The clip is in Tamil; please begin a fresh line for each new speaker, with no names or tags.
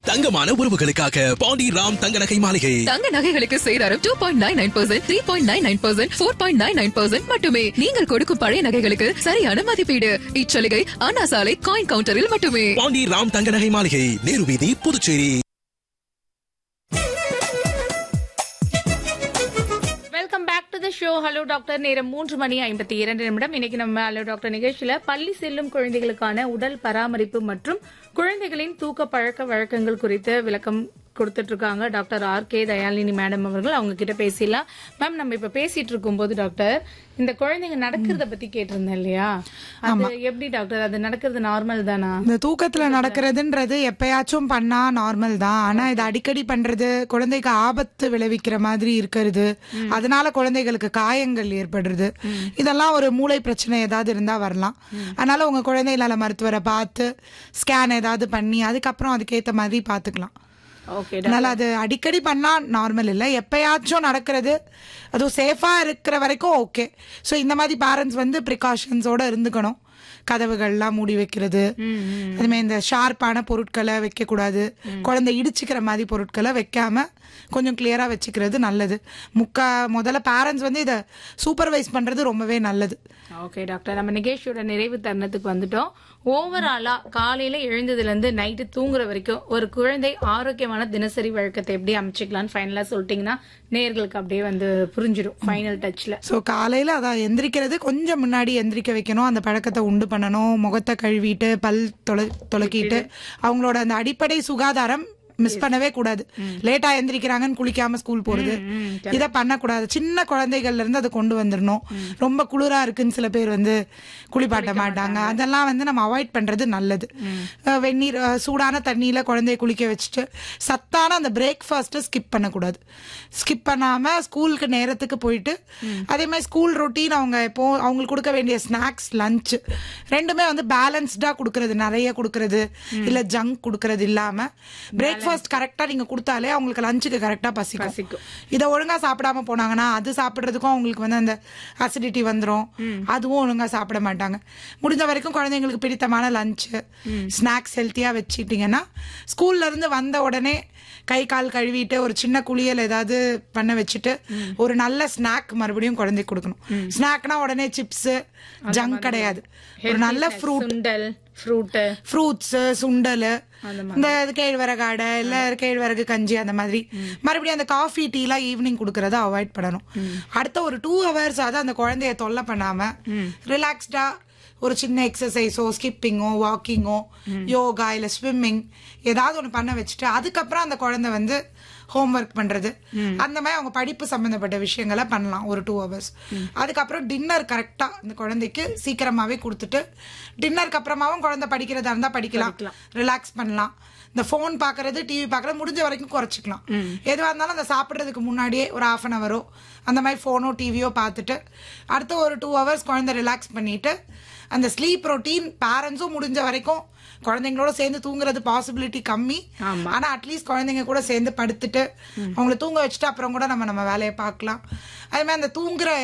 தங்கமான உறவுகளுக்காக பாண்டி ராம் தங்க நகை மாளிகை
தங்க நகைகளுக்கு சேதாரம் two point nine nine percent three point nine nine percent four point nine nine percent மட்டுமே நீங்கள் கொடுக்கும் பழைய நகைகளுக்கு சரியான மதிப்பீடு இச்சலுகை அண்ணா சாலை காயின் கவுண்டரில் மட்டுமே
பாண்டி ராம் தங்க நகை மாளிகை நேரு வீதி Puducherry
welcome back to the show hello doctor நேரம் மூன்று மணி ஐம்பத்தி இரண்டு நிமிடம் இன்னைக்கு நம்ம ஹலோ டாக்டர் நிகழ்ச்சியில பள்ளி செல்லும் குழந்தைகளுக்கான உடல் பராமரிப்பு மற்றும் குழந்தைகளின் தூக்க பழக்க வழக்கங்கள் குறித்த விளக்கம் கொடுத்துட்டு இருக்காங்க doctor R K Dayalini madam அவர்கள் அவங்க கிட்ட பேசிடலாம் மேம் நம்ம இப்ப பேசிட்டு இருக்கும்போது டாக்டர் இந்த குழந்தைங்க நடக்கிறத பத்தி கேட்டிருந்தேன் இல்லையா அது எப்படி டாக்டர் அது நடக்கிறது நார்மல் தானா
இந்த தூக்கத்துல நடக்கிறதுன்றது எப்பயாச்சும் பண்ணா நார்மல் தான் ஆனா இது அடிக்கடி பண்றது குழந்தைக்கு ஆபத்து விளைவிக்கிற மாதிரி இருக்கிறது அதனால குழந்தைகளுக்கு காயங்கள் ஏற்படுறது இதெல்லாம் ஒரு மூளை பிரச்சனை ஏதாவது இருந்தா வரலாம் அதனால உங்க குழந்தை நல மருத்துவரை பார்த்து ஸ்கேன் ஏதாவது பண்ணி அதுக்கப்புறம் அதுக்கேத்த மாதிரி பாத்துக்கலாம்
ஓகே
அதனால அது அடிக்கடி பண்ணா நார்மல் இல்லை எப்பயாச்சும் நடக்கிறது அதுவும் சேஃபா இருக்கிற வரைக்கும் ஓகே ஸோ இந்த மாதிரி பேரண்ட்ஸ் வந்து ப்ரிகாஷன்ஸோட இருந்துக்கணும் கதவுகள்லாம் மூடி வைக்கிறது அதுமே இந்த ஷார்ப்பான பொருட்களை வைக்க கூடாது குழந்தை இடிச்சுக்கிற மாதிரி பொருட்களை வைக்காம கொஞ்சம் கிளியரா வச்சுக்கிறது நல்லது முக்கா முதல்ல பேரண்ட்ஸ் வந்து இதை சூப்பர்வைஸ் பண்றது ரொம்பவே நல்லது
ஓகே டாக்டர் நம்ம நிகழ்ச்சியோட நிறைவு தருணத்துக்கு வந்துட்டோம் ஓவராலா காலையில எழுந்ததுல இருந்து நைட்டு தூங்குற வரைக்கும் ஒரு குழந்தை ஆரோக்கியமான தினசரி வழக்கத்தை எப்படி அமைச்சுக்கலாம்னு ஃபைனலா சொல்லிட்டீங்கன்னா நேர்களுக்கு அப்படியே வந்து புரிஞ்சிடும் ஃபைனல் டச்ல
ஸோ காலையில் அதான் எந்திரிக்கிறது கொஞ்சம் முன்னாடி எந்திரிக்க வைக்கணும் அந்த பழக்கத்தை உண்டு பண்ணணும் முகத்தை கழுவிட்டு பல் தொலை தொலைக்கிட்டு அவங்களோட அந்த அடிப்படை சுகாதாரம் மிஸ் பண்ணவே கூடாது லேட்டா எந்திரிக்கிறாங்கன்னு குளிக்காம ஸ்கூல் போறது இதை பண்ணக்கூடாது சின்ன குழந்தைகள்ல இருந்து அதை கொண்டு வந்துடணும் ரொம்ப குளிரா இருக்குன்னு சில பேர் வந்து குளிப்பாட்ட மாட்டாங்க அதெல்லாம் வந்து நம்ம அவாய்ட் பண்றது நல்லது அஹ் வெந்நீர் அஹ் சூடான தண்ணியில குழந்தைய குளிக்க வச்சுட்டு சத்தான அந்த பிரேக்ஃபாஸ்ட்டை ஸ்கிப் பண்ணக்கூடாது ஸ்கிப் பண்ணாம ஸ்கூலுக்கு நேரத்துக்கு போயிட்டு அதே மாதிரி ஸ்கூல் ரொட்டீன் அவங்க எப்போ அவங்களுக்கு கொடுக்க வேண்டிய ஸ்நாக்ஸ் லஞ்ச் ரெண்டுமே வந்து பேலன்ஸ்டா கொடுக்கறது நிறைய கொடுக்கறது இல்ல ஜங்க் கொடுக்கறது இல்லாம பிரேக்ஃபாஸ்ட் கரெக்டா நீங்க கொடுத்தாலே அவங்களுக்கு லஞ்சுக்கு கரெக்டா பசிக்கும்
பசிக்கும்.
இதை ஒழுங்கா சாப்பிடாம போனாங்கன்னா அது சாப்பிடுறதுக்கும் அவங்களுக்கு வந்து அந்த அசிடிட்டி வந்துரும் அதுவும் ஒழுங்கா சாப்பிட மாட்டாங்க முடிஞ்ச வரைக்கும் குழந்தைங்களுக்கு பிடித்தமான லஞ்ச் ஸ்நாக்ஸ் ஹெல்த்தியா வச்சுட்டீங்கன்னா ஸ்கூல்ல இருந்து வந்த உடனே கை கால் கழுவிட்டு ஒரு சின்ன குளியல் ஏதாவது பண்ண வச்சுட்டு ஒரு நல்ல ஸ்நாக் மறுபடியும் குழந்தைக்கு கொடுக்கணும் ஸ்நாக்னா உடனே சிப்ஸ் ஜங்க் கிடையாது ஒரு நல்ல ஃப்ரூட்
சுண்டல் ஃப்ரூட்டு
ஃப்ரூட்ஸ் சுண்டல் இந்த கேழ்வரகு அடை இல்ல கேழ்வரகு கஞ்சி அந்த மாதிரி மறுபடியும் அந்த காஃபி டீ எல்லாம் ஈவினிங் கொடுக்கறத அவாய்ட் பண்ணணும் அடுத்த ஒரு டூ ஹவர்ஸ் ஆகுது அந்த குழந்தைய தொல்லை பண்ணாம ரிலாக்ஸ்டா ஒரு சின்ன எக்ஸசைஸோ ஸ்கிப்பிங்கோ வாக்கிங்கோ யோகா இல்ல ஸ்விம்மிங் ஏதாவது ஒன்று பண்ண வச்சுட்டு அதுக்கப்புறம் அந்த குழந்தை வந்து ஹோம்ஒர்க் பண்றது அந்த மாதிரி அவங்க படிப்பு சம்பந்தப்பட்ட விஷயங்களை பண்ணலாம் ஒரு டூ ஹவர்ஸ் அதுக்கப்புறம் டின்னர் கரெக்டா அந்த குழந்தைக்கு சீக்கிரமாவே கொடுத்துட்டு டின்னருக்கு அப்புறமாவும் குழந்தை படிக்கிறதா இருந்தா படிக்கலாம் ரிலாக்ஸ் பண்ணலாம் இந்த ஃபோன் பாக்குறது டிவி பாக்குறது முடிஞ்ச வரைக்கும் குறைச்சிக்கலாம் எதுவா இருந்தாலும் அந்த சாப்பிடுறதுக்கு முன்னாடியே ஒரு ஹாஃப் அன் ஹவரோ அந்த மாதிரி ஃபோனோ டிவியோ பார்த்துட்டு அடுத்த ஒரு டூ ஹவர்ஸ் குழந்தை ரிலாக்ஸ் பண்ணிட்டு அந்த ஸ்லீப் ரொட்டீன் பேரண்ட்ஸும் முடிஞ்ச வரைக்கும் குழந்தைங்களோட சேர்ந்து தூங்குறது பாசிபிலிட்டி கம்மி ஆனா அட்லீஸ்ட் குழந்தைங்க கூட சேர்ந்து படுத்துட்டு அவங்கள தூங்க வச்சுட்டு அப்புறம் கூட நம்ம நம்ம வேலையை பார்க்கலாம் அதே மாதிரி அந்த தூங்குற